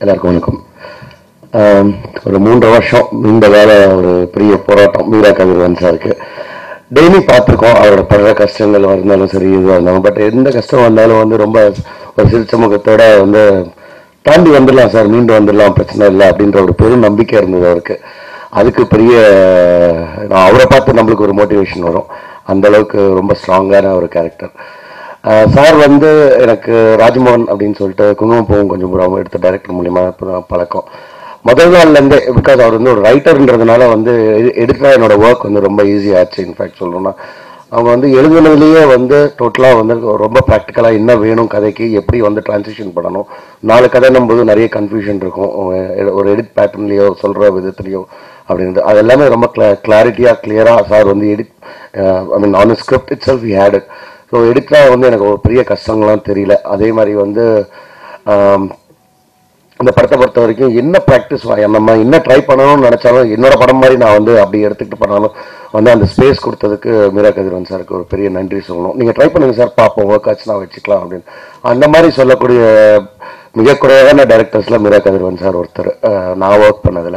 எல்லாருக்கும் வணக்கம் ஆம், ஒரு மூன்று வருஷம் இந்த வேலை ஒரு பெரிய போராட்டம் மீரா கதிர்வன் சாருக்கு டெய்லி பார்த்துருக்கோம் அவரோட படுற கஷ்டங்கள் இருந்தாலும் சரி இதுவாக இருந்தாலும் பட் எந்த கஷ்டம் வந்தாலும் வந்து ரொம்ப ஒரு சிரிச்ச முகத்தோட வந்து தாண்டி வந்துடலாம் சார் மீண்டு வந்துடலாம் பிரச்சனை இல்லை அப்படின்ற ஒரு பெரும் நம்பிக்கை இருந்தது அவருக்கு அதுக்கு பெரிய நான் அவரை பார்த்து நம்மளுக்கு ஒரு மோட்டிவேஷன் வரும் அந்த அளவுக்கு ரொம்ப ஸ்ட்ராங்கான ஒரு கேரக்டர் சார் வந்து எனக்கு ராஜ்மோகன் அப்படின்னு சொல்லிட்டு குங்குமப்பூவும் கொஞ்சம் புறாவும் எடுத்த டைரக்டர் மூலியமா இப்ப பழக்கம் முதல் நாள்லேருந்தே பிகாஸ் அவர் வந்து ஒரு ரைட்டர்ன்றதுனால வந்து எடிட்டராக என்னோட ஒர்க் வந்து ரொம்ப ஈஸியாச்சு இன்ஃபேக்ட் சொல்லணும்னா அவங்க வந்து எழுதுனதுலேயே வந்து டோட்டலாக வந்து ரொம்ப ப்ராக்டிக்கலாக என்ன வேணும் கதைக்கு எப்படி வந்து டிரான்சிஷன் பண்ணணும் நாலு கதைன்னும் போது நிறைய கன்ஃபியூஷன் இருக்கும் ஒரு எடிட் பேட்டர்ன்லேயோ சொல்கிற விதத்துலையோ அப்படின்றது அது எல்லாமே ரொம்ப கிளா கிளாரிட்டியாக கிளியராக சார் வந்து edit I mean on script itself hate it so எடிட்டராக வந்து எனக்கு ஒரு பெரிய கஷ்டங்கள்லாம் தெரியல அதே மாதிரி வந்து ஆம், இந்த படத்தை பொறுத்த வரைக்கும் என்ன ப்ராக்டிஸ் நம்ம என்ன ட்ரை பண்ணணும்னு நினச்சாலும் என்னோட படம் மாதிரி நான் வந்து அப்படி எடுத்துக்கிட்டு பண்ணாலும் வந்து அந்த ஸ்பேஸ் கொடுத்ததுக்கு மீரா கதிரவன் சாருக்கு ஒரு பெரிய நன்றி சொல்லணும் நீங்கள் ட்ரை பண்ணுங்க சார் பார்ப்போம் ஒர்க் ஆச்சுன்னா வச்சுக்கலாம் அப்படின்னு அந்த மாதிரி சொல்லக்கூடிய மிக குறைவான டைரக்டர்ஸில் மீரா கதிரவன் சார் ஒருத்தர் அஹ், நான் ஒர்க் பண்ணதில்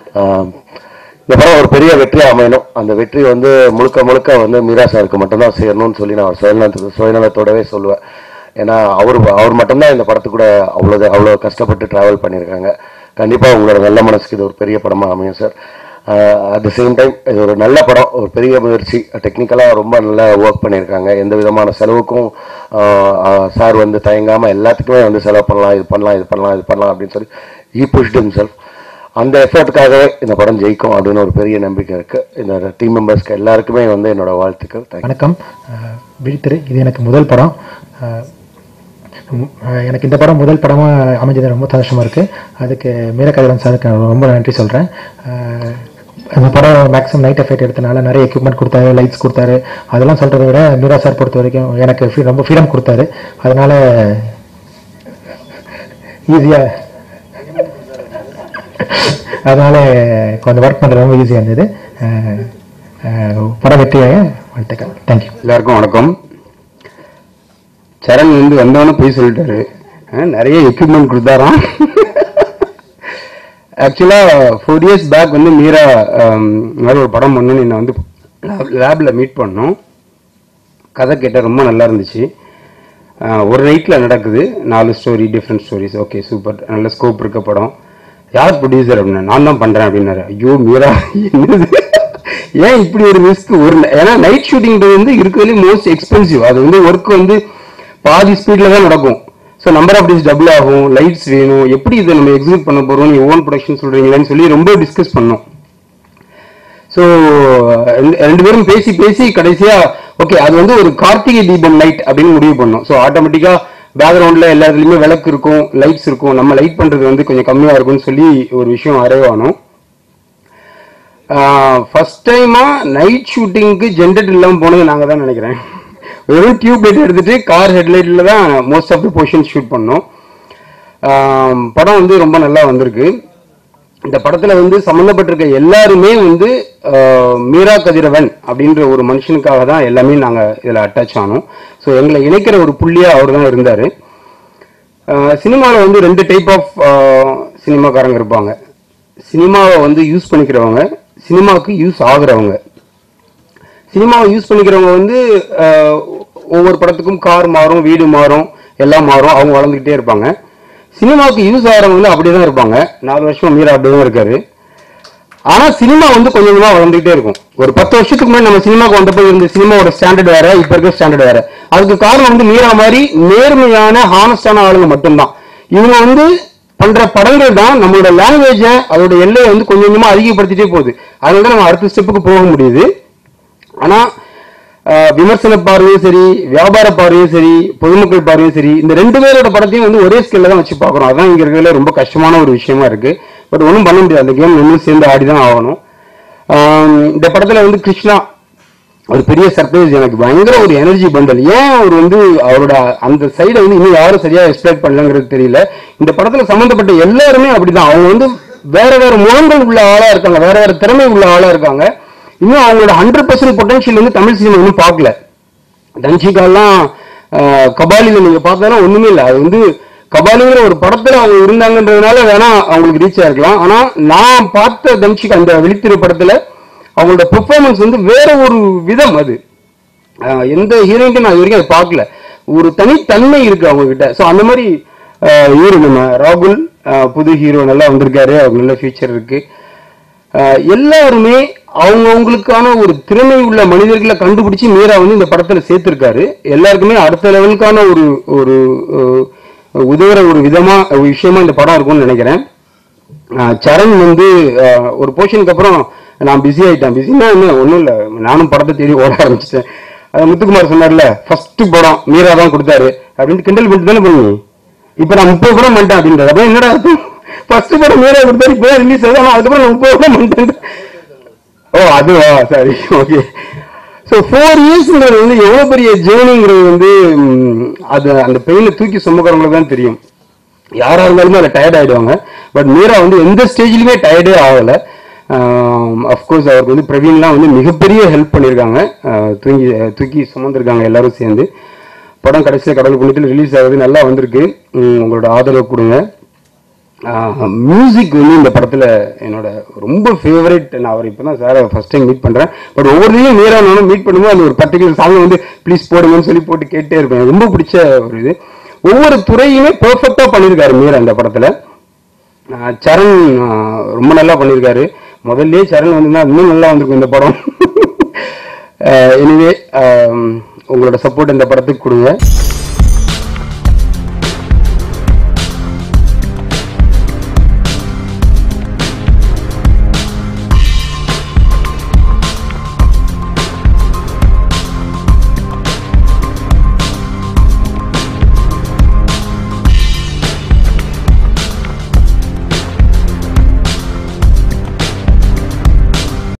இந்த படம் ஒரு பெரிய வெற்றி அமையணும் அந்த வெற்றி வந்து முழுக்க முழுக்க வந்து மீரா சாருக்கு மட்டும்தான் சேரணும்னு சொல்லி நான் சுயநலத்து சுயநலத்தோடவே சொல்லுவேன் ஏன்னா அவர் அவர் மட்டும்தான் இந்த படத்துக்கு கூட அவ்வளோ அவ்வளோ கஷ்டப்பட்டு ட்ராவல் பண்ணியிருக்காங்க கண்டிப்பாக உங்களோட நல்ல மனசுக்கு இது ஒரு பெரிய படமாக அமையும் sir at the same time இது ஒரு நல்ல படம் ஒரு பெரிய முயற்சி டெக்னிக்கலாக ரொம்ப நல்லா ஒர்க் பண்ணியிருக்காங்க எந்த விதமான செலவுக்கும் சார் வந்து தயங்காமல் எல்லாத்துக்குமே வந்து செலவு பண்ணலாம் இது பண்ணலாம் இது பண்ணலாம் இது பண்ணலாம் அப்படின்னு சொல்லி ஈ புஷ்டு himself அந்த எஃபர்ட்டுக்காகவே இந்த படம் ஜெயிக்கும் அப்படின்னு ஒரு பெரிய நம்பிக்கை இருக்கு இந்த டீம் மெம்பர்ஸ்க்கு எல்லாருக்குமே வந்து என்னோட வாழ்த்துக்கள் Thank you. வணக்கம் அஹ், விழித்திரை இது எனக்கு முதல் படம் அஹ், உம், அஹ், எனக்கு இந்த படம் முதல் படமாக அமைஞ்சது ரொம்ப சந்தோஷமா இருக்கு அதுக்கு மீரக்கதிரன் சாருக்கு நான் ரொம்ப நன்றி சொல்கிறேன் அந்த படம் மேக்ஸிமம் நைட் எஃபெக்ட் எடுத்தனால நிறைய எக்யூப்மெண்ட் கொடுத்தாரு லைட்ஸ் கொடுத்தாரு அதெல்லாம் சொல்கிறத விட மீரா சார் பொறுத்த வரைக்கும் எனக்கு free- ரொம்ப ஃப்ரீடம் கொடுத்தாரு அதனால ஈஸியாக அதனால கொஞ்சம் ஒர்க் பண்ணுறது ரொம்ப ஈஸியாக இருந்தது அஹ், அஹ், படம் வெற்றியாக வாழ்த்துக்கள் தேங்க்யூ எல்லாருக்கும் வணக்கம் சரண் வந்து வந்தவொடனே போய் சொல்லிட்டாரு அஹ் நிறைய எக்யூப்மெண்ட் கொடுத்தாராம் ஆக்சுவலாக ஃபோர் இயர்ஸ் பேக் வந்து மீரா ஆம், இந்த மாதிரி ஒரு படம் பண்ணணும்னு என்னை வந்து லேபில் மீட் பண்ணோம் கதை கேட்ட ரொம்ப நல்லா இருந்துச்சு அஹ் ஒரு நைட்டில் நடக்குது நாலு story different stories okay super நல்ல ஸ்கோப் இருக்க படம் யார் ப்ரொடியூசர் அப்படின்னா நான் தான் பண்ணுறேன் அப்படின்னாரு ஐயோ மீரா என்னது ஏன் இப்படி ஒரு ரிஸ்க் ஒரு ந- ஏன்னா நைட் ஷூட்டிங்கிறது வந்து இருக்கிறதுலே மோஸ்ட் எக்ஸ்பென்சிவ் அது வந்து ஒர்க் வந்து பாதி ஸ்பீடில் தான் நடக்கும் so number of days double ஆகும் லைட்ஸ் வேணும் எப்படி இதை நம்ம எக்ஸிக்யூட் பண்ண போகிறோம் நீ ஓன் ப்ரொடக்ஷன் சொல்கிறீங்களேன்னு சொல்லி ரொம்ப டிஸ்கஸ் பண்ணோம் ஸோ ரெண்டு பேரும் பேசி பேசி கடைசியா ஓகே அது வந்து ஒரு கார்த்திகை தீபம் லைட் அப்படின்னு முடிவு பண்ணோம் ஸோ ஆட்டோமேட்டிக்கா பேக்ரவுண்ட்ல எல்லா இதுலயுமே விளக்கு இருக்கும் லைட்ஸ் இருக்கும் நம்ம லைட் பண்றது வந்து கொஞ்சம் கம்மியா இருக்கும்னு சொல்லி ஒரு விஷயம் அரைவானோம் ஃபர்ஸ்ட் டைமா நைட் ஷூட்டிங்க்கு ஜென்ரேட் இல்லாமல் போனது நாங்கள் தான் நினைக்கிறேன் வெறும் டியூப் லைட் எடுத்துட்டு கார் ஹெட்லைட்ல தான் most of the portion shoot பண்ணோம் ஆம், படம் வந்து ரொம்ப நல்லா வந்திருக்கு இந்த படத்துல வந்து சம்மந்தப்பட்டிருக்க எல்லாருமே வந்து ஆஹ், மீரா கதிரவன் அப்படின்ற ஒரு மனுஷனுக்காக தான் எல்லாமே நாங்க இதுல அட்டாச் ஆனோம் ஸோ எங்களை இணைக்கிற ஒரு புள்ளியா அவர் தான் இருந்தாரு சினிமாவில் வந்து ரெண்டு டைப் ஆஃப் சினிமாக்காரங்க இருப்பாங்க சினிமாவை வந்து யூஸ் பண்ணிக்கிறவங்க சினிமாவுக்கு யூஸ் ஆகுறவங்க சினிமாவை யூஸ் பண்ணிக்கிறவங்க வந்து ஆஹ், ஒவ்வொரு படத்துக்கும் கார் மாறும் வீடு மாறும் எல்லாம் மாறும் அவங்க வளர்ந்துக்கிட்டே இருப்பாங்க சினிமாவுக்கு யூஸ் ஆகிறவங்க வந்து அப்படியே தான் இருப்பாங்க நாலு வருஷம் மீரா அப்படியே தான் இருக்காரு ஆனா சினிமா வந்து கொஞ்சம் கொஞ்சமா வளர்ந்துகிட்டே இருக்கும் ஒரு பத்து வருஷத்துக்கு முன்னாடி நம்ம சினிமாக்கு வந்தப்போ இருந்த சினிமாவோட ஸ்டாண்டர்ட் வேற இப்ப இருக்க ஸ்டாண்டர்ட் வேற அதுக்கு காரணம் வந்து மீரா மாதிரி நேர்மையான ஹானஸ்டான ஆளுங்க மட்டும்தான் இவங்க வந்து பண்ற படங்கள் தான் நம்மளோட லாங்குவேஜை அதோட எல்லையை வந்து கொஞ்சம் கொஞ்சமா அதிகப்படுத்திட்டே போகுது அதனால தான் நம்ம அடுத்த ஸ்டெப்புக்கு போக முடியுது ஆனா ஆஹ், விமர்சன பார்வையும் சரி வியாபார பார்வையும் சரி பொதுமக்கள் பார்வையும் சரி இந்த ரெண்டு பேரோட படத்தையும் வந்து ஒரே ஸ்கேல்ல தான் வச்சு பார்க்குறோம் அதான் இங்க இருக்கிறதுல ரொம்ப கஷ்டமான ஒரு விஷயமா இருக்கு பட் ஒன்றும் பண்ண முடியாது அந்த கேம் இன்னும் சேர்ந்து ஆடி தான் ஆகணும் ஆஹ், இந்த படத்துல வந்து கிருஷ்ணா ஒரு பெரிய சர்ப்ரைஸ் எனக்கு பயங்கர ஒரு எனர்ஜி பண்டல் ஏன் அவர் வந்து அவரோட அந்த சைடை வந்து இன்னும் யாரும் சரியா எக்ஸ்பிளைட் பண்ணலங்கிறது தெரியல இந்த படத்துல சம்பந்தப்பட்ட எல்லாருமே அப்படிதான் அவங்க வந்து வேற வேற முகங்கள் உள்ள ஆளா இருக்காங்க வேற வேற திறமை உள்ள ஆளா இருக்காங்க இன்னும் அவங்களோட ஹண்ட்ரட் பர்சன்ட் பொட்டன்ஷியல் வந்து தமிழ் சினிமா இன்னும் பார்க்கல தன்ஷிகாலாம் கபாலில நீங்க பார்த்தாலும் ஒண்ணுமே இல்லை அது வந்து கபாலிங்கிற ஒரு படத்துல அவங்க இருந்தாங்கன்றதுனால வேணா அவங்களுக்கு ரீச் ஆயிருக்கலாம் ஆனா நான் பார்த்த தம்ஷிக் அந்த விழித்திரு படத்துல அவங்களோட பெர்ஃபார்மன்ஸ் வந்து வேற ஒரு விதம் அது ஆஹ் எந்த ஹீரோயின்க்கும் நான் இது வரைக்கும் அதை பார்க்கல ஒரு தனித்தன்மை இருக்கு அவங்க கிட்ட ஸோ அந்த மாதிரி ஹீரோ நம்ம ராகுல் ஆஹ் புது ஹீரோ நல்லா வந்திருக்காரு அவங்க நல்ல ஃபியூச்சர் இருக்கு ஆஹ் எல்லாருமே அவங்கவுங்களுக்கான ஒரு திறமை உள்ள மனிதர்களை கண்டுபிடிச்சு மீரா வந்து இந்த படத்துல சேர்த்திருக்காரு எல்லாருக்குமே அடுத்த லெவலுக்கான ஒரு ஒரு ஆஹ் உதவுற ஒரு விதமா ஒரு விஷயமா இந்த படம் இருக்கும்னு நினைக்கிறேன் ஆஹ் சரண் வந்து ஆஹ் ஒரு போர்ஷனுக்கு அப்புறம் நான் பிஸி ஆயிட்டேன் பிஸினா என்ன ஒன்றும் இல்லை நானும் படத்தை தேடி ஓட ஆரம்பிச்சிட்டேன் அது முத்துக்குமார் சொன்னார்ல ஃபர்ஸ்ட் படம் மீரா தான் கொடுத்தாரு அப்படின்னு கிண்டல் பண்ணிட்டு தானே பண்ணி இப்போ நான் முப்பது படம் பண்ணிட்டேன் அப்படின்றது அப்போ என்னடா அர்த்தம் ஃபர்ஸ்ட் படம் மீரா கொடுத்தாரு இப்போ ரிலீஸ் ஆகுது ஆனால் அதுக்கப்புறம் நான் முப்பது படம் பண்ணிட்டேன் ஓ அதுவா சரி ஓகே ஸோ ஃபோர் இயர்ஸ்ங்கிறது வந்து எவ்வளோ பெரிய ஜேர்னிங்கிறது வந்து ம், அது அந்த பெயினை தூக்கி சுமக்கிறவங்களுக்கு தான் தெரியும் யாரா இருந்தாலுமே அதில் டயர்ட் ஆயிடுவாங்க பட் மீரா வந்து எந்த ஸ்டேஜ்லையுமே டயர்டே ஆகலை அஃப்கோர்ஸ் அவருக்கு வந்து பிரவீன்லாம் வந்து மிகப்பெரிய ஹெல்ப் பண்ணியிருக்காங்க ஆஹ் தூங்கி தூக்கி சுமந்திருக்காங்க எல்லாரும் சேர்ந்து படம் கடைசியாக கடவுள் புண்ணியத்தில் ரிலீஸ் ஆகுது நல்லா வந்திருக்கு உம், உங்களோட ஆதரவு கொடுங்க மியூசிக் வந்து இந்த படத்துல என்னோட ரொம்ப ஃபேவரட் நான் அவர் இப்போ தான் சாரை ஃபர்ஸ்ட் டைம் மீட் பண்றேன் பட் ஒவ்வொருத்தையும் நேராக நானும் மீட் பண்ணும்போது அந்த ஒரு பர்டிகுலர் சாங் வந்து ப்ளீஸ் போடுங்கன்னு சொல்லி போட்டு கேட்டே இருப்பேன் எனக்கு ரொம்ப பிடிச்ச ஒரு இது ஒவ்வொரு துறையுமே பெர்ஃபெக்டா பண்ணியிருக்காரு மீரா இந்த படத்துல ஆஹ் சரண் ஆஹ் ரொம்ப நல்லா பண்ணியிருக்காரு முதல்லயே சரண் வந்திருந்தா இன்னும் நல்லா வந்திருக்கும் இந்த படம் எனிவே உங்களோட சப்போர்ட் இந்த படத்துக்கு கொடுங்க